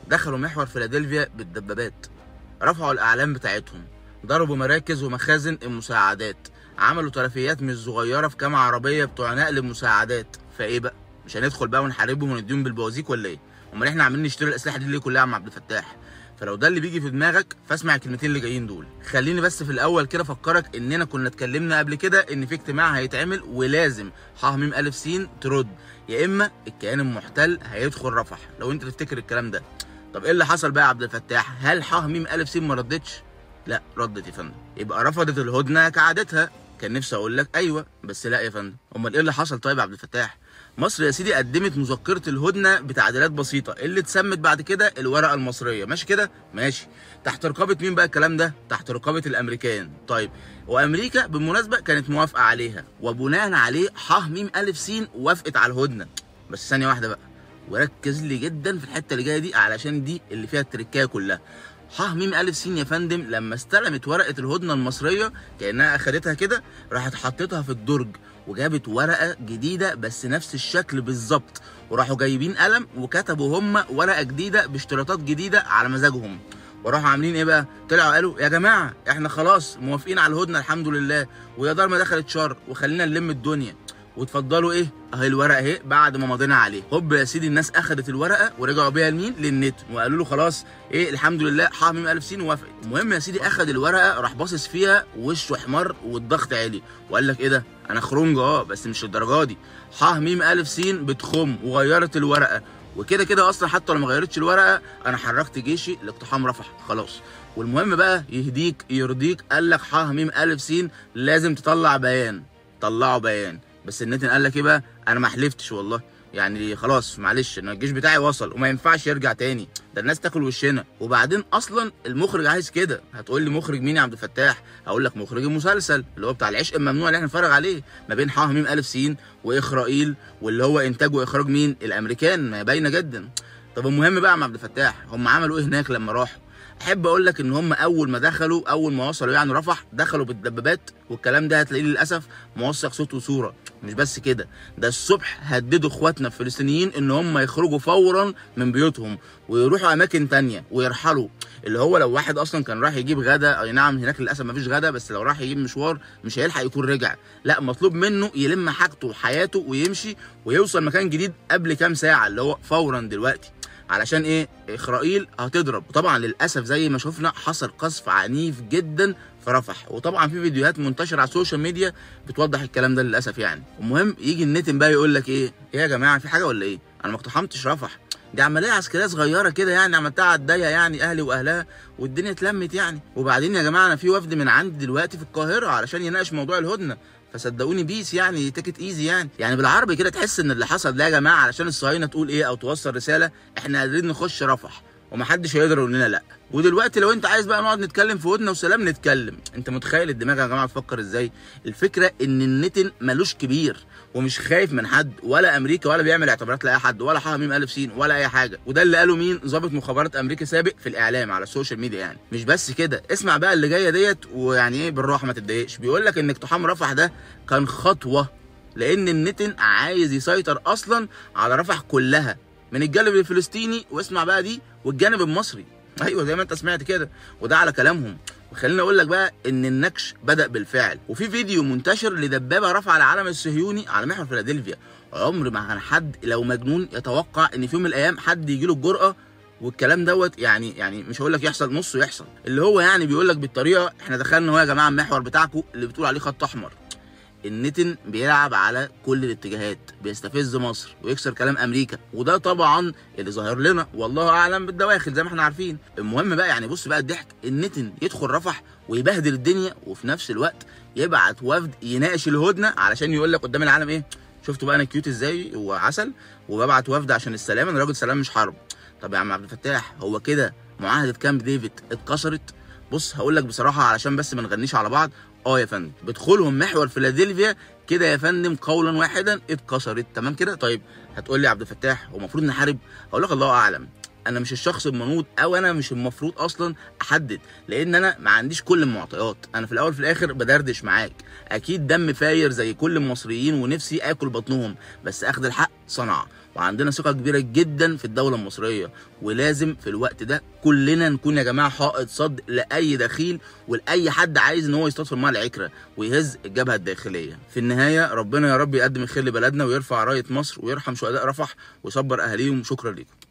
دخلوا محور فيلادلفيا بالدبابات رفعوا الاعلام بتاعتهم ضربوا مراكز ومخازن المساعدات عملوا تلفيات مش صغيره في كام عربيه بتوع نقل المساعدات فايه بقى مش هندخل بقى ونحاربهم ونديهم بالبوازيك ولا ايه امال احنا عاملين نشتري الاسلحه دي ليه كلها يا عم عبد الفتاح فلو ده اللي بيجي في دماغك فاسمع الكلمتين اللي جايين دول خليني بس في الاول كده افكرك اننا كنا اتكلمنا قبل كده ان في اجتماع هيتعمل ولازم ح م الف س ترد يا اما الكيان المحتل هيدخل رفح لو انت تفتكر الكلام ده طب ايه اللي حصل بقى يا عبد الفتاح هل ح م الف س ما ردتش لا ردت يا فندم يبقى رفضت الهدنه كعادتها كان نفسي اقول لك ايوه بس لا يا فندم امال ايه اللي حصل طيب يا عبد الفتاح مصر يا سيدي قدمت مذكره الهدنه بتعديلات بسيطه اللي اتسمت بعد كده الورقه المصريه ماشي كده ماشي تحت رقابه مين بقى الكلام ده تحت رقابه الامريكان طيب وامريكا بالمناسبه كانت موافقه عليها وبناء عليه ح م الف س وافقت على الهدنه بس ثانيه واحده بقى وركز لي جدا في الحته اللي جايه دي علشان دي اللي فيها التركايه كلها ح م الف س يا فندم لما استلمت ورقه الهدنه المصريه كانها اخدتها كده راحت حطيتها في الدرج وجابت ورقه جديده بس نفس الشكل بالظبط وراحوا جايبين قلم وكتبوا هم ورقه جديده باشتراطات جديده على مزاجهم وراحوا عاملين ايه بقى طلعوا قالوا يا جماعه احنا خلاص موافقين على الهدنه الحمد لله ويا دار ما دخلت شر وخلينا نلم الدنيا وتفضلوا ايه اهي الورقه اهي بعد ما مضينا عليه هوب يا سيدي الناس اخدت الورقه ورجعوا بيها لمين للنت وقالوا له خلاص ايه الحمد لله ح م الف س وافقت المهم يا سيدي اخد الورقه راح باصص فيها وشه احمر والضغط عالي وقال لك ايه ده انا خرنج اه بس مش الدرجه دي ح م الف س بتخم وغيرت الورقه وكده كده اصلا حتى لو ما غيرتش الورقه انا حركت جيشي لاقتحام رفح خلاص والمهم بقى يهديك يرضيك قال لك ح م الف س لازم تطلع بيان طلعوا بيان بس النتن قال لك ايه بقى انا ما حلفتش والله يعني خلاص معلش انا الجيش بتاعي وصل وما ينفعش يرجع تاني ده الناس تاكل وشنا وبعدين اصلا المخرج عايز كده هتقول لي مخرج مين يا عبد الفتاح هقول لك مخرج المسلسل اللي هو بتاع العشق الممنوع اللي احنا نتفرج عليه ما بين ح م الف س واخرائيل واللي هو انتاج واخراج مين الامريكان ما باينه جدا طب المهم بقى يا عبد الفتاح هم عملوا ايه هناك لما راحوا احب اقول لك ان هم اول ما دخلوا اول ما وصلوا يعني رفح دخلوا بالدبابات والكلام ده هتلاقيه للاسف موثق صوت وصوره مش بس كده ده الصبح هددوا اخواتنا الفلسطينيين ان هم يخرجوا فورا من بيوتهم ويروحوا اماكن تانية ويرحلوا اللي هو لو واحد اصلا كان راح يجيب غدا اي نعم هناك للاسف مفيش غدا بس لو راح يجيب مشوار مش هيلحق يكون رجع لا مطلوب منه يلم حاجته وحياته ويمشي ويوصل مكان جديد قبل كام ساعه اللي هو فورا دلوقتي علشان ايه اسرائيل هتضرب وطبعا للاسف زي ما شفنا حصل قصف عنيف جدا في رفح وطبعا في فيديوهات منتشره على السوشيال ميديا بتوضح الكلام ده للاسف يعني المهم يجي النتن بقى يقول لك ايه ايه يا جماعه في حاجه ولا ايه انا ما اقتحمتش رفح دي عمليه عسكريه صغيره كده يعني عملتها على الضيق يعني اهلي واهلها والدنيا اتلمت يعني وبعدين يا جماعه انا في وفد من عندي دلوقتي في القاهره علشان يناقش موضوع الهدنه فصدقوني بيس يعني تيكت ايزي يعني يعني بالعربي كده تحس ان اللي حصل ده يا جماعه علشان الصهاينه تقول ايه او توصل رساله احنا قادرين نخش رفح ومحدش هيقدر يقول لنا لا ودلوقتي لو انت عايز بقى نقعد نتكلم في ودنا وسلام نتكلم انت متخيل الدماغ يا جماعه تفكر ازاي الفكره ان النتن ملوش كبير ومش خايف من حد ولا امريكا ولا بيعمل اعتبارات لاي حد ولا ح م الف س ولا اي حاجه وده اللي قاله مين ضابط مخابرات امريكا سابق في الاعلام على السوشيال ميديا يعني مش بس كده اسمع بقى اللي جايه ديت ويعني ايه بالراحه ما تتضايقش بيقول لك ان اقتحام رفح ده كان خطوه لان النتن عايز يسيطر اصلا على رفح كلها من الجانب الفلسطيني واسمع بقى دي والجانب المصري ايوه زي ما انت سمعت كده وده على كلامهم وخليني اقول لك بقى ان النكش بدا بالفعل وفي فيديو منتشر لدبابه رفع العلم الصهيوني على محور فيلادلفيا عمر ما كان حد لو مجنون يتوقع ان في يوم من الايام حد يجي له الجرأه والكلام دوت يعني يعني مش هقول لك يحصل نصه يحصل اللي هو يعني بيقول لك بالطريقه احنا دخلنا هو يا جماعه المحور بتاعكم اللي بتقول عليه خط احمر النتن بيلعب على كل الاتجاهات بيستفز مصر ويكسر كلام امريكا وده طبعا اللي ظاهر لنا والله اعلم بالدواخل زي ما احنا عارفين المهم بقى يعني بص بقى الضحك النتن يدخل رفح ويبهدل الدنيا وفي نفس الوقت يبعت وفد يناقش الهدنه علشان يقول لك قدام العالم ايه شفتوا بقى انا كيوت ازاي وعسل وببعت وفد عشان السلام انا راجل سلام مش حرب طب يا عم عبد الفتاح هو كده معاهده كامب ديفيد اتكسرت بص هقول لك بصراحه علشان بس ما نغنيش على بعض اه يا فندم بدخولهم محور فيلادلفيا كده يا فندم قولا واحدا اتكسرت تمام كده طيب هتقول لي يا عبد الفتاح هو المفروض نحارب اقول لك الله اعلم انا مش الشخص المنوط او انا مش المفروض اصلا احدد لان انا ما عنديش كل المعطيات انا في الاول في الاخر بدردش معاك اكيد دم فاير زي كل المصريين ونفسي اكل بطنهم بس اخد الحق صنعه وعندنا ثقه كبيره جدا في الدوله المصريه ولازم في الوقت ده كلنا نكون يا جماعه حائط صد لاي دخيل ولاي حد عايز ان هو يصطاد في الماء العكره ويهز الجبهه الداخليه في النهايه ربنا يا رب يقدم الخير لبلدنا ويرفع رايه مصر ويرحم شهداء رفح ويصبر اهاليهم شكرا لكم